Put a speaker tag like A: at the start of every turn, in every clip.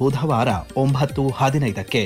A: ಬುಧವಾರ ಒಂಬತ್ತು ಹದಿನೈದಕ್ಕೆ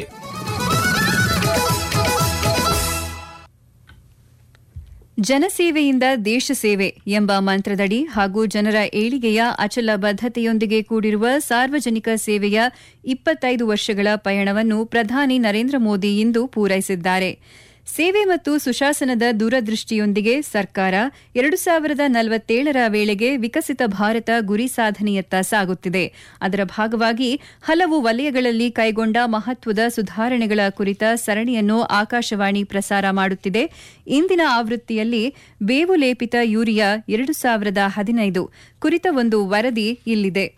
B: ಜನಸೇವೆಯಿಂದ ದೇಶ ಸೇವೆ ಎಂಬ ಮಂತ್ರದಡಿ ಹಾಗೂ ಜನರ ಏಳಿಗೆಯ ಅಚಲ ಬದ್ಧತೆಯೊಂದಿಗೆ ಕೂಡಿರುವ ಸಾರ್ವಜನಿಕ ಸೇವೆಯ ಇಪ್ಪತ್ತೈದು ವರ್ಷಗಳ ಪಯಣವನ್ನು ಪ್ರಧಾನಿ ನರೇಂದ್ರ ಮೋದಿ ಇಂದು ಪೂರೈಸಿದ್ದಾರೆ ಸೇವೆ ಮತ್ತು ಸುಶಾಸನದ ದೂರದೃಷ್ಟಿಯೊಂದಿಗೆ ಸರ್ಕಾರ ಎರಡು ಸಾವಿರದ ನಲವತ್ತೇಳರ ವೇಳೆಗೆ ವಿಕಸಿತ ಭಾರತ ಗುರಿ ಸಾಧನೆಯತ್ತ ಸಾಗುತ್ತಿದೆ ಅದರ ಭಾಗವಾಗಿ ಹಲವು ವಲಯಗಳಲ್ಲಿ ಕೈಗೊಂಡ ಮಹತ್ವದ ಸುಧಾರಣೆಗಳ ಕುರಿತ ಸರಣಿಯನ್ನು ಆಕಾಶವಾಣಿ ಪ್ರಸಾರ ಮಾಡುತ್ತಿದೆ ಇಂದಿನ ಆವೃತ್ತಿಯಲ್ಲಿ ಬೇವು ಲೇಪಿತ ಯೂರಿಯಾ ಎರಡು ಸಾವಿರದ ಹದಿನೈದು ಕುರಿತ ಒಂದು ವರದಿ ಇಲ್ಲಿದೆ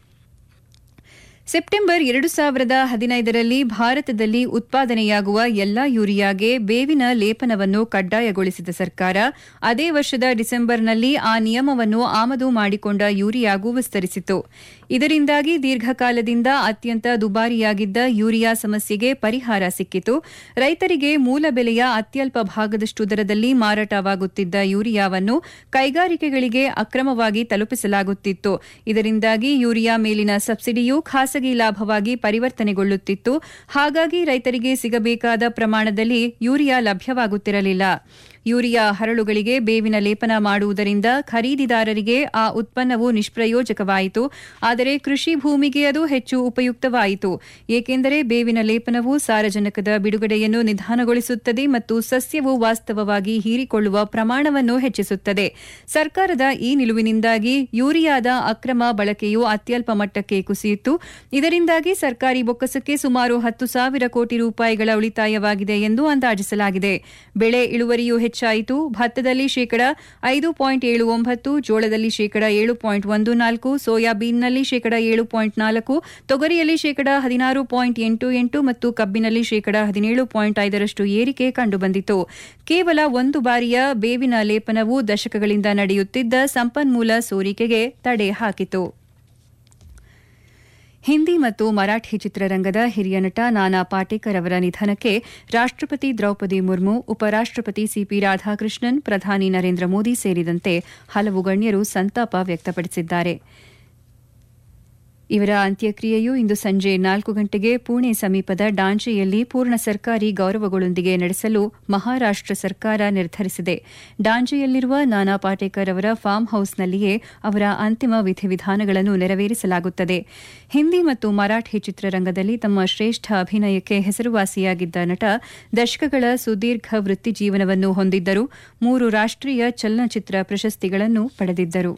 B: ಸೆಪ್ಟೆಂಬರ್ ಎರಡು ಸಾವಿರದ ಹದಿನೈದರಲ್ಲಿ ಭಾರತದಲ್ಲಿ ಉತ್ಪಾದನೆಯಾಗುವ ಎಲ್ಲಾ ಯೂರಿಯಾಗೆ ಬೇವಿನ ಲೇಪನವನ್ನು ಕಡ್ಡಾಯಗೊಳಿಸಿದ ಸರ್ಕಾರ ಅದೇ ವರ್ಷದ ಡಿಸೆಂಬರ್ನಲ್ಲಿ ಆ ನಿಯಮವನ್ನು ಆಮದು ಮಾಡಿಕೊಂಡ ಯೂರಿಯಾಗೂ ವಿಸ್ತರಿಸಿತು ಇದರಿಂದಾಗಿ ದೀರ್ಘಕಾಲದಿಂದ ಅತ್ಯಂತ ದುಬಾರಿಯಾಗಿದ್ದ ಯೂರಿಯಾ ಸಮಸ್ಯೆಗೆ ಪರಿಹಾರ ಸಿಕ್ಕಿತು ರೈತರಿಗೆ ಮೂಲ ಬೆಲೆಯ ಅತ್ಯಲ್ಪ ಭಾಗದಷ್ಟು ದರದಲ್ಲಿ ಮಾರಾಟವಾಗುತ್ತಿದ್ದ ಯೂರಿಯಾವನ್ನು ಕೈಗಾರಿಕೆಗಳಿಗೆ ಅಕ್ರಮವಾಗಿ ತಲುಪಿಸಲಾಗುತ್ತಿತ್ತು ಇದರಿಂದಾಗಿ ಯೂರಿಯಾ ಮೇಲಿನ ಸಬ್ಸಿಡಿಯು ಖಾಸಗಿ ಲಾಭವಾಗಿ ಪರಿವರ್ತನೆಗೊಳ್ಳುತ್ತಿತ್ತು ಹಾಗಾಗಿ ರೈತರಿಗೆ ಸಿಗಬೇಕಾದ ಪ್ರಮಾಣದಲ್ಲಿ ಯೂರಿಯಾ ಲಭ್ಯವಾಗುತ್ತಿರಲಿಲ್ಲ ಯೂರಿಯಾ ಹರಳುಗಳಿಗೆ ಬೇವಿನ ಲೇಪನ ಮಾಡುವುದರಿಂದ ಖರೀದಿದಾರರಿಗೆ ಆ ಉತ್ಪನ್ನವು ನಿಷ್ಪ್ರಯೋಜಕವಾಯಿತು ಆದರೆ ಕೃಷಿ ಭೂಮಿಗೆ ಅದು ಹೆಚ್ಚು ಉಪಯುಕ್ತವಾಯಿತು ಏಕೆಂದರೆ ಬೇವಿನ ಲೇಪನವು ಸಾರಜನಕದ ಬಿಡುಗಡೆಯನ್ನು ನಿಧಾನಗೊಳಿಸುತ್ತದೆ ಮತ್ತು ಸಸ್ಯವು ವಾಸ್ತವವಾಗಿ ಹೀರಿಕೊಳ್ಳುವ ಪ್ರಮಾಣವನ್ನು ಹೆಚ್ಚಿಸುತ್ತದೆ ಸರ್ಕಾರದ ಈ ನಿಲುವಿನಿಂದಾಗಿ ಯೂರಿಯಾದ ಅಕ್ರಮ ಬಳಕೆಯು ಅತ್ಯಲ್ಪ ಮಟ್ಟಕ್ಕೆ ಕುಸಿಯಿತು ಇದರಿಂದಾಗಿ ಸರ್ಕಾರಿ ಬೊಕ್ಕಸಕ್ಕೆ ಸುಮಾರು ಹತ್ತು ಸಾವಿರ ಕೋಟಿ ರೂಪಾಯಿಗಳ ಉಳಿತಾಯವಾಗಿದೆ ಎಂದು ಅಂದಾಜಿಸಲಾಗಿದೆ ಬೆಳೆ ಇಳುವರಿಯೂ ಹೆಚ್ಚಾಯಿತು ಭತ್ತದಲ್ಲಿ ಶೇಕಡ ಐದು ಪಾಯಿಂಟ್ ಏಳು ಒಂಬತ್ತು ಜೋಳದಲ್ಲಿ ಶೇಕಡ ಏಳು ಪಾಯಿಂಟ್ ಒಂದು ನಾಲ್ಕು ಸೋಯಾಬೀನ್ನಲ್ಲಿ ಶೇಕಡ ಏಳು ಪಾಯಿಂಟ್ ನಾಲ್ಕು ತೊಗರಿಯಲ್ಲಿ ಶೇಕಡ ಹದಿನಾರು ಪಾಯಿಂಟ್ ಎಂಟು ಎಂಟು ಮತ್ತು ಕಬ್ಬಿನಲ್ಲಿ ಶೇಕಡ ಹದಿನೇಳು ಪಾಯಿಂಟ್ ಐದರಷ್ಟು ಏರಿಕೆ ಕಂಡುಬಂದಿತು ಕೇವಲ ಒಂದು ಬಾರಿಯ ಬೇವಿನ ಲೇಪನವು ದಶಕಗಳಿಂದ ನಡೆಯುತ್ತಿದ್ದ ಸಂಪನ್ಮೂಲ ಸೋರಿಕೆಗೆ ತಡೆ ಹಾಕಿತು ಹಿಂದಿ ಮತ್ತು ಮರಾಠಿ ಚಿತ್ರರಂಗದ ಹಿರಿಯ ನಟ ನಾನಾ ಪಾಟೇಕರ್ ಅವರ ನಿಧನಕ್ಕೆ ರಾಷ್ಟಪತಿ ದ್ರೌಪದಿ ಮುರ್ಮು ಉಪರಾಷ್ಟಪತಿ ಸಿಪಿ ರಾಧಾಕೃಷ್ಣನ್ ಪ್ರಧಾನಿ ನರೇಂದ್ರ ಮೋದಿ ಸೇರಿದಂತೆ ಹಲವು ಗಣ್ಯರು ಸಂತಾಪ ವ್ಯಕ್ತಪಡಿಸಿದ್ದಾರೆ ಇವರ ಅಂತ್ಯಕ್ರಿಯೆಯು ಇಂದು ಸಂಜೆ ನಾಲ್ಕು ಗಂಟೆಗೆ ಪುಣೆ ಸಮೀಪದ ಡಾಂಜೆಯಲ್ಲಿ ಪೂರ್ಣ ಸರ್ಕಾರಿ ಗೌರವಗಳೊಂದಿಗೆ ನಡೆಸಲು ಮಹಾರಾಷ್ಟ ಸರ್ಕಾರ ನಿರ್ಧರಿಸಿದೆ ಡಾಂಜೆಯಲ್ಲಿರುವ ನಾನಾ ಪಾಟೇಕರ್ ಅವರ ಫಾರ್ಮ್ ಹೌಸ್ನಲ್ಲಿಯೇ ಅವರ ಅಂತಿಮ ವಿಧಿವಿಧಾನಗಳನ್ನು ನೆರವೇರಿಸಲಾಗುತ್ತದೆ ಹಿಂದಿ ಮತ್ತು ಮರಾಠಿ ಚಿತ್ರರಂಗದಲ್ಲಿ ತಮ್ಮ ಶ್ರೇಷ್ಠ ಅಭಿನಯಕ್ಕೆ ಹೆಸರುವಾಸಿಯಾಗಿದ್ದ ನಟ ದಶಕಗಳ ಸುದೀರ್ಘ ವೃತ್ತಿಜೀವನವನ್ನು ಹೊಂದಿದ್ದರು ಮೂರು ರಾಷ್ಟೀಯ ಚಲನಚಿತ್ರ ಪ್ರಶಸ್ತಿಗಳನ್ನು ಪಡೆದಿದ್ದರು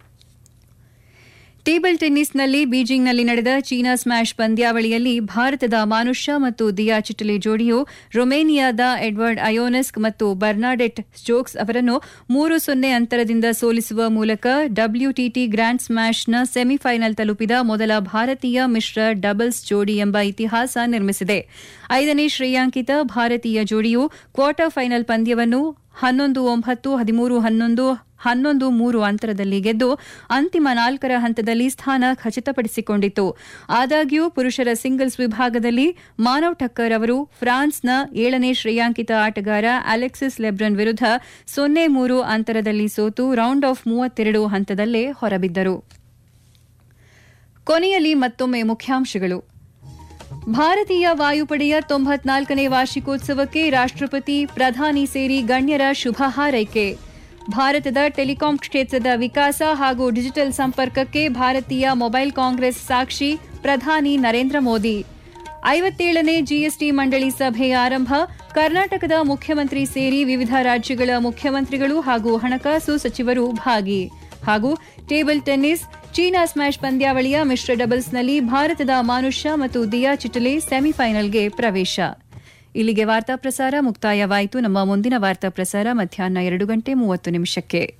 B: ಟೇಬಲ್ ಟೆನ್ನಿಸ್ನಲ್ಲಿ ಬೀಜಿಂಗ್ನಲ್ಲಿ ನಡೆದ ಚೀನಾ ಸ್ಮ್ಯಾಶ್ ಪಂದ್ಯಾವಳಿಯಲ್ಲಿ ಭಾರತದ ಮಾನುಷ್ಯ ಮತ್ತು ದಿಯಾ ಚಿಟಲಿ ಜೋಡಿಯು ರೊಮೇನಿಯಾದ ಎಡ್ವರ್ಡ್ ಅಯೋನೆಸ್ಕ್ ಮತ್ತು ಬರ್ನಾಡೆಟ್ ಸ್ಟೋಕ್ಸ್ ಅವರನ್ನು ಮೂರು ಸೊನ್ನೆ ಅಂತರದಿಂದ ಸೋಲಿಸುವ ಮೂಲಕ ಡಬ್ಲ್ಯೂಟಿಟಿ ಗ್ರ್ಯಾಂಡ್ ಸ್ಮ್ಯಾಶ್ನ ಸೆಮಿಫೈನಲ್ ತಲುಪಿದ ಮೊದಲ ಭಾರತೀಯ ಮಿಶ್ರ ಡಬಲ್ಸ್ ಜೋಡಿ ಎಂಬ ಇತಿಹಾಸ ನಿರ್ಮಿಸಿದೆ ಐದನೇ ಶ್ರೇಯಾಂಕಿತ ಭಾರತೀಯ ಜೋಡಿಯು ಕ್ವಾರ್ಟರ್ ಫೈನಲ್ ಪಂದ್ಯವನ್ನು ಹನ್ನೊಂದು ಒಂಬತ್ತು ಹದಿಮೂರು ಹನ್ನೊಂದು ಹನ್ನೊಂದು ಮೂರು ಅಂತರದಲ್ಲಿ ಗೆದ್ದು ಅಂತಿಮ ನಾಲ್ಕರ ಹಂತದಲ್ಲಿ ಸ್ಥಾನ ಖಚಿತಪಡಿಸಿಕೊಂಡಿತು ಆದಾಗ್ಯೂ ಪುರುಷರ ಸಿಂಗಲ್ಸ್ ವಿಭಾಗದಲ್ಲಿ ಮಾನವ್ ಠಕ್ಕರ್ ಅವರು ಫ್ರಾನ್ಸ್ನ ಏಳನೇ ಶ್ರೇಯಾಂಕಿತ ಆಟಗಾರ ಅಲೆಕ್ಸಿಸ್ ಲೆಬ್ರನ್ ವಿರುದ್ಧ ಸೊನ್ನೆ ಮೂರು ಅಂತರದಲ್ಲಿ ಸೋತು ರೌಂಡ್ ಆಫ್ ಮೂವತ್ತೆರಡು ಹಂತದಲ್ಲೇ ಹೊರಬಿದ್ದರು ಕೊನೆಯಲ್ಲಿ ಮತ್ತೊಮ್ಮೆ ಮುಖ್ಯಾಂಶಗಳು ಭಾರತೀಯ ವಾಯುಪಡೆಯ ತೊಂಬತ್ನಾಲ್ಕನೇ ವಾರ್ಷಿಕೋತ್ಸವಕ್ಕೆ ರಾಷ್ಟಪತಿ ಪ್ರಧಾನಿ ಸೇರಿ ಗಣ್ಯರ ಶುಭ ಹಾರೈಕೆ ಭಾರತದ ಟೆಲಿಕಾಂ ಕ್ಷೇತ್ರದ ವಿಕಾಸ ಹಾಗೂ ಡಿಜಿಟಲ್ ಸಂಪರ್ಕಕ್ಕೆ ಭಾರತೀಯ ಮೊಬೈಲ್ ಕಾಂಗ್ರೆಸ್ ಸಾಕ್ಷಿ ಪ್ರಧಾನಿ ನರೇಂದ್ರ ಮೋದಿ ಐವತ್ತೇಳನೇ ಜಿಎಸ್ಟಿ ಮಂಡಳಿ ಸಭೆ ಆರಂಭ ಕರ್ನಾಟಕದ ಮುಖ್ಯಮಂತ್ರಿ ಸೇರಿ ವಿವಿಧ ರಾಜ್ಯಗಳ ಮುಖ್ಯಮಂತ್ರಿಗಳು ಹಾಗೂ ಹಣಕಾಸು ಸಚಿವರು ಭಾಗಿ ಹಾಗೂ ಟೇಬಲ್ ಟೆನ್ನಿಸ್ ಚೀನಾ ಸ್ಮ್ಯಾಶ್ ಪಂದ್ಯಾವಳಿಯ ಮಿಶ್ರ ಡಬಲ್ಸ್ನಲ್ಲಿ ಭಾರತದ ಮಾನುಷ್ಯ ಮತ್ತು ದಿಯಾ ಚಿಟಲೆ ಸೆಮಿಫೈನಲ್ಗೆ ಪ್ರವೇಶ ಇಲ್ಲಿಗೆ ವಾರ್ತಾ ಪ್ರಸಾರ ಮುಕ್ತಾಯವಾಯಿತು ನಮ್ಮ ಮುಂದಿನ ವಾರ್ತಾ ಪ್ರಸಾರ ಮಧ್ಯಾಹ್ನ ಎರಡು ಗಂಟೆ ಮೂವತ್ತು ನಿಮಿಷಕ್ಕೆ